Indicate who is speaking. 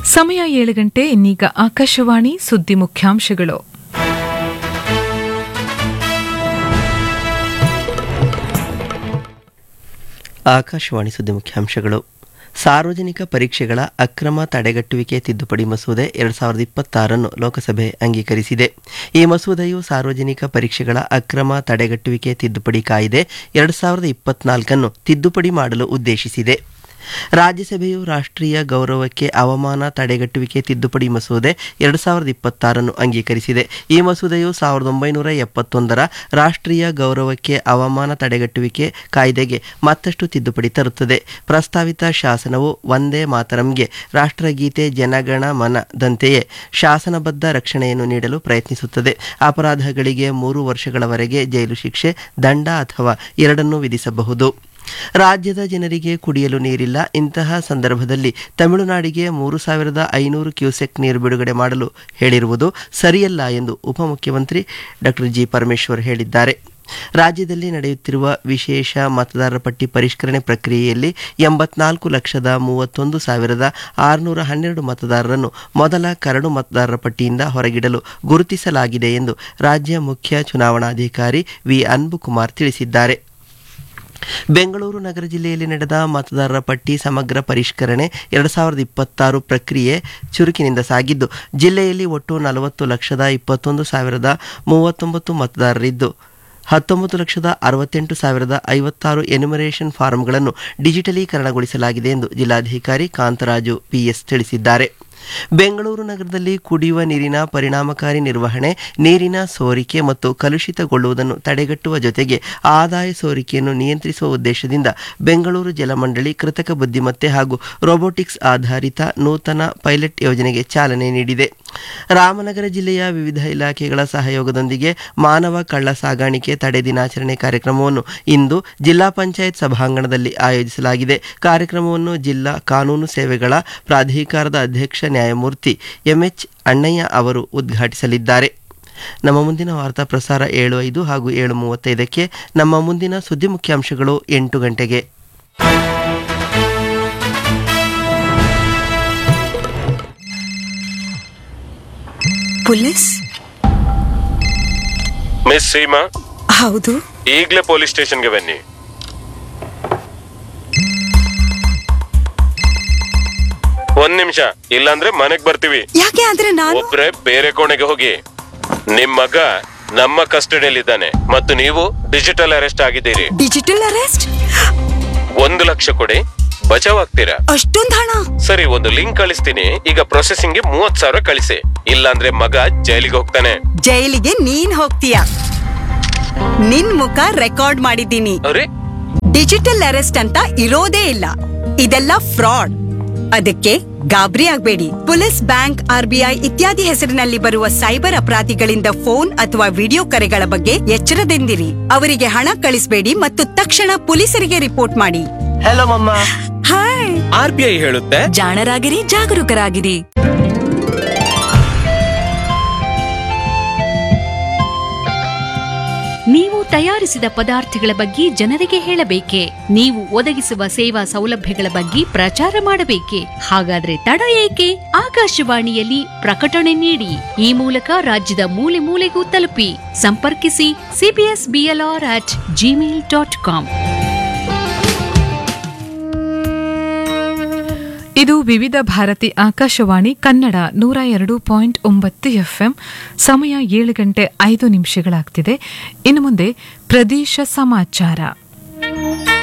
Speaker 1: ಸಮಯ ಏಳು ಗಂಟೆ ಇನ್ನೀಗ ಆಕಾಶವಾಣಿ ಸುದ್ದಿ ಮುಖ್ಯಾಂಶಗಳು
Speaker 2: ಆಕಾಶವಾಣಿ ಸುದ್ದಿ ಮುಖ್ಯಾಂಶಗಳು ಸಾರ್ವಜನಿಕ ಪರೀಕ್ಷೆಗಳ ಅಕ್ರಮ ತಡೆಗಟ್ಟುವಿಕೆ ತಿದ್ದುಪಡಿ ಮಸೂದೆ ಎರಡ್ ಸಾವಿರದ ಇಪ್ಪತ್ತಾರನ್ನು ಲೋಕಸಭೆ ಅಂಗೀಕರಿಸಿದೆ ಈ ಮಸೂದೆಯು ಸಾರ್ವಜನಿಕ ಪರೀಕ್ಷೆಗಳ ಅಕ್ರಮ ತಡೆಗಟ್ಟುವಿಕೆ ತಿದ್ದುಪಡಿ ಕಾಯ್ದೆ ಎರಡ್ ಸಾವಿರದ ಇಪ್ಪತ್ನಾಲ್ಕನ್ನು ತಿದ್ದುಪಡಿ ಮಾಡಲು ಉದ್ದೇಶಿಸಿದೆ ರಾಜ್ಯಸಭೆಯು ರಾಷ್ಟ್ರೀಯ ಗೌರವಕ್ಕೆ ಅವಮಾನ ತಡೆಗಟ್ಟುವಿಕೆ ತಿದ್ದುಪಡಿ ಮಸೂದೆ ಎರಡು ಸಾವಿರದ ಇಪ್ಪತ್ತಾರನ್ನು ಅಂಗೀಕರಿಸಿದೆ ಈ ಮಸೂದೆಯು ಸಾವಿರದ ಒಂಬೈನೂರ ಎಪ್ಪತ್ತೊಂದರ ರಾಷ್ಟ್ರೀಯ ಗೌರವಕ್ಕೆ ಅವಮಾನ ತಡೆಗಟ್ಟುವಿಕೆ ಕಾಯ್ದೆಗೆ ಮತ್ತಷ್ಟು ತಿದ್ದುಪಡಿ ತರುತ್ತದೆ ಪ್ರಸ್ತಾವಿತ ಶಾಸನವು ಒಂದೇ ಮಾತರಂಗೆ ರಾಷ್ಟ್ರಗೀತೆ ಜನಗಣ ಮನದಂತೆಯೇ ಶಾಸನಬದ್ಧ ರಕ್ಷಣೆಯನ್ನು ನೀಡಲು ಪ್ರಯತ್ನಿಸುತ್ತದೆ ಅಪರಾಧಗಳಿಗೆ ಮೂರು ವರ್ಷಗಳವರೆಗೆ ಜೈಲು ಶಿಕ್ಷೆ ದಂಡ ಅಥವಾ ಎರಡನ್ನೂ ವಿಧಿಸಬಹುದು ರಾಜ್ಯದ ಜನರಿಗೆ ಕುಡಿಯಲು ನೀರಿಲ್ಲ ಇಂತಹ ಸಂದರ್ಭದಲ್ಲಿ ತಮಿಳುನಾಡಿಗೆ ಮೂರು ಸಾವಿರದ ಐನೂರು ಕ್ಯೂಸೆಕ್ ನೀರು ಬಿಡುಗಡೆ ಮಾಡಲು ಹೇಳಿರುವುದು ಸರಿಯಲ್ಲ ಎಂದು ಉಪಮುಖ್ಯಮಂತ್ರಿ ಡಾಕ್ಟರ್ ಜಿ ಪರಮೇಶ್ವರ್ ಹೇಳಿದ್ದಾರೆ ರಾಜ್ಯದಲ್ಲಿ ನಡೆಯುತ್ತಿರುವ ವಿಶೇಷ ಮತದಾರರ ಪಟ್ಟಿ ಪರಿಷ್ಕರಣೆ ಪ್ರಕ್ರಿಯೆಯಲ್ಲಿ ಎಂಬತ್ನಾಲ್ಕು ಲಕ್ಷದ ಮೂವತ್ತೊಂದು ಸಾವಿರದ ಆರುನೂರ ಹನ್ನೆರಡು ಮತದಾರರನ್ನು ಮೊದಲ ಕರಡು ಮತದಾರರ ಪಟ್ಟಿಯಿಂದ ಹೊರಗಿಡಲು ಗುರುತಿಸಲಾಗಿದೆ ಎಂದು ರಾಜ್ಯ ಮುಖ್ಯ ಚುನಾವಣಾಧಿಕಾರಿ ವಿ ಅನ್ಬುಕುಮಾರ್ ತಿಳಿಸಿದ್ದಾರೆ ಬೆಂಗಳೂರು ನಗರ ಜಿಲ್ಲೆಯಲ್ಲಿ ನಡೆದ ಮತದಾರರ ಪಟ್ಟಿ ಸಮಗ್ರ ಪರಿಷ್ಕರಣೆ ಎರಡು ಸಾವಿರದ ಇಪ್ಪತ್ತಾರು ಪ್ರಕ್ರಿಯೆ ಚುರುಕಿನಿಂದ ಸಾಗಿದ್ದು ಜಿಲ್ಲೆಯಲ್ಲಿ ಒಟ್ಟು ನಲವತ್ತು ಲಕ್ಷದ ಇಪ್ಪತ್ತೊಂದು ಸಾವಿರದ ಮೂವತ್ತೊಂಬತ್ತು ಮತದಾರರಿದ್ದು ಹತ್ತೊಂಬತ್ತು ಲಕ್ಷದ ಅರವತ್ತೆಂಟು ಸಾವಿರದ ಐವತ್ತಾರು ಎನ್ಯುಮರೇಷನ್ ಫಾರಂಗಳನ್ನು ಡಿಜಿಟಲೀಕರಣಗೊಳಿಸಲಾಗಿದೆ ಎಂದು ಜಿಲ್ಲಾಧಿಕಾರಿ ಕಾಂತರಾಜು ಪಿಎಸ್ ತಿಳಿಸಿದ್ದಾರೆ ಬೆಂಗಳೂರು ನಗರದಲ್ಲಿ ಕುಡಿಯುವ ನೀರಿನ ಪರಿಣಾಮಕಾರಿ ನಿರ್ವಹಣೆ ನೀರಿನ ಸೋರಿಕೆ ಮತ್ತು ಕಲುಷಿತಗೊಳ್ಳುವುದನ್ನು ತಡೆಗಟ್ಟುವ ಜೊತೆಗೆ ಆದಾಯ ಸೋರಿಕೆಯನ್ನು ನಿಯಂತ್ರಿಸುವ ಉದ್ದೇಶದಿಂದ ಬೆಂಗಳೂರು ಜಲಮಂಡಳಿ ಕೃತಕ ಬುದ್ಧಿಮತ್ತೆ ಹಾಗೂ ರೋಬೋಟಿಕ್ಸ್ ಆಧಾರಿತ ನೂತನ ಪೈಲಟ್ ಯೋಜನೆಗೆ ಚಾಲನೆ ನೀಡಿದೆ ರಾಮನಗರ ಜಿಲ್ಲೆಯ ವಿವಿಧ ಇಲಾಖೆಗಳ ಸಹಯೋಗದೊಂದಿಗೆ ಮಾನವ ಕಳ್ಳ ಸಾಗಾಣಿಕೆ ತಡೆ ದಿನಾಚರಣೆ ಕಾರ್ಯಕ್ರಮವನ್ನು ಇಂದು ಜಿಲ್ಲಾ ಪಂಚಾಯತ್ ಸಭಾಂಗಣದಲ್ಲಿ ಆಯೋಜಿಸಲಾಗಿದೆ ಕಾರ್ಯಕ್ರಮವನ್ನು ಜಿಲ್ಲಾ ಕಾನೂನು ಸೇವೆಗಳ ಪ್ರಾಧಿಕಾರದ ಅಧ್ಯಕ್ಷ ನ್ಯಾಯಮೂರ್ತಿ ಎಂಎಚ್ ಅಣ್ಣಯ್ಯ ಅವರು ಉದ್ಘಾಟಿಸಲಿದ್ದಾರೆ ನಮ್ಮ ಮುಂದಿನ ವಾರ್ತಾ ಪ್ರಸಾರ ಏಳು ಐದು ಹಾಗೂ ಏಳು ಮೂವತ್ತೈದಕ್ಕೆ ನಮ್ಮ ಮುಂದಿನ ಸುದ್ದಿ ಮುಖ್ಯಾಂಶಗಳು ಎಂಟು ಗಂಟೆಗೆ
Speaker 3: ಪೊಲೀಸ್
Speaker 4: ಮಿಸ್ ಸೀಮಾ
Speaker 3: ಹೌದು
Speaker 4: ಈಗಲೇ ಪೊಲೀಸ್ ಸ್ಟೇಷನ್ಗೆ ಬನ್ನಿ ಒಂದ್ ನಿಮಿಷ ಇಲ್ಲಾಂದ್ರೆ ಮನೆಗ್ ಬರ್ತೀವಿ
Speaker 3: ಯಾಕೆ ಆದ್ರೆ ನಾನು
Speaker 4: ಒಬ್ರೆ ಬೇರೆ ಕೋಣೆಗೆ ಹೋಗಿ ನಿಮ್ ಮಗ ನಮ್ಮ ಕಸ್ಟಡಿಯಲ್ಲಿದ್ದಾನೆ ಮತ್ತು ನೀವು ಡಿಜಿಟಲ್ ಅರೆಸ್ಟ್ ಆಗಿದ್ದೀರಿ
Speaker 3: ಡಿಜಿಟಲ್ ಅರೆಸ್ಟ್
Speaker 4: ಒಂದು ಲಕ್ಷ ಕೊಡಿ ಬಚಾವ್ ಆಗ್ತೀರಾ
Speaker 3: ಅಷ್ಟೊಂದ್ ಹಣ
Speaker 4: ಸರಿ ಒಂದು ಲಿಂಕ್ ಕಳಿಸ್ತೀನಿ ಈಗ ಪ್ರೊಸೆಸಿಂಗ್ ಗೆ ಮೂವತ್ ಸಾವಿರ ಕಳಿಸಿ ಇಲ್ಲಾಂದ್ರೆ ಮಗ ಜೈಲಿಗೆ ಹೋಗ್ತಾನೆ
Speaker 3: ಜೈಲಿಗೆ ನೀನ್ ಹೋಗ್ತೀಯ ನಿನ್ ಮುಖ ರೆಕಾರ್ಡ್ ಮಾಡಿದ್ದೀನಿ
Speaker 4: ಅರೆ
Speaker 3: ಡಿಜಿಟಲ್ ಅರೆಸ್ಟ್ ಅಂತ ಇರೋದೇ ಇಲ್ಲ ಇದೆಲ್ಲ ಫ್ರಾಡ್ ಅದಕ್ಕೆ ಗಾಬರಿ ಆಗ್ಬೇಡಿ ಪೊಲೀಸ್ ಬ್ಯಾಂಕ್ ಆರ್ಬಿಐ ಇತ್ಯಾದಿ ಹೆಸರಿನಲ್ಲಿ ಬರುವ ಸೈಬರ್ ಅಪರಾಧಿಗಳಿಂದ ಫೋನ್ ಅಥವಾ ವಿಡಿಯೋ ಕರೆಗಳ ಬಗ್ಗೆ ಎಚ್ಚರದಿಂದಿರಿ ಅವರಿಗೆ ಹಣ ಕಳಿಸಬೇಡಿ ಮತ್ತು ತಕ್ಷಣ ಪೊಲೀಸರಿಗೆ ರಿಪೋರ್ಟ್ ಮಾಡಿ
Speaker 2: ಹಲೋ ಮಮ್ಮ
Speaker 3: ಹಾಯ್
Speaker 4: ಆರ್ ಬಿ ಐ ಹೇಳುತ್ತೆ
Speaker 3: ಜಾಣರಾಗಿರಿ ಜಾಗರೂಕರಾಗಿರಿ
Speaker 5: ನೀವು ತಯಾರಿಸಿದ ಪದಾರ್ಥಗಳ ಬಗ್ಗೆ ಜನರಿಗೆ ಹೇಳಬೇಕೆ ನೀವು ಒದಗಿಸುವ ಸೇವಾ ಸೌಲಭ್ಯಗಳ ಬಗ್ಗೆ ಪ್ರಚಾರ ಮಾಡಬೇಕೆ ಹಾಗಾದ್ರೆ ತಡ ಏಕೆ ಆಕಾಶವಾಣಿಯಲ್ಲಿ ಪ್ರಕಟಣೆ ನೀಡಿ ಈ ಮೂಲಕ ರಾಜ್ಯದ ಮೂಲೆ ಮೂಲೆಗೂ ತಲುಪಿ ಸಂಪರ್ಕಿಸಿ CBS BLR at Gmail dot com
Speaker 1: ಇದು ವಿವಿಧ ಭಾರತಿ ಆಕಾಶವಾಣಿ ಕನ್ನಡ ನೂರ ಎರಡು ಪಾಯಿಂಟ್ ಒಂಬತ್ತು ಎಫ್ಎಂ ಸಮಯ ಏಳು ಗಂಟೆ ಐದು ನಿಮಿಷಗಳಾಗ್ತಿದೆ ಇನ್ನು ಮುಂದೆ ಪ್ರದೇಶ ಸಮಾಚಾರ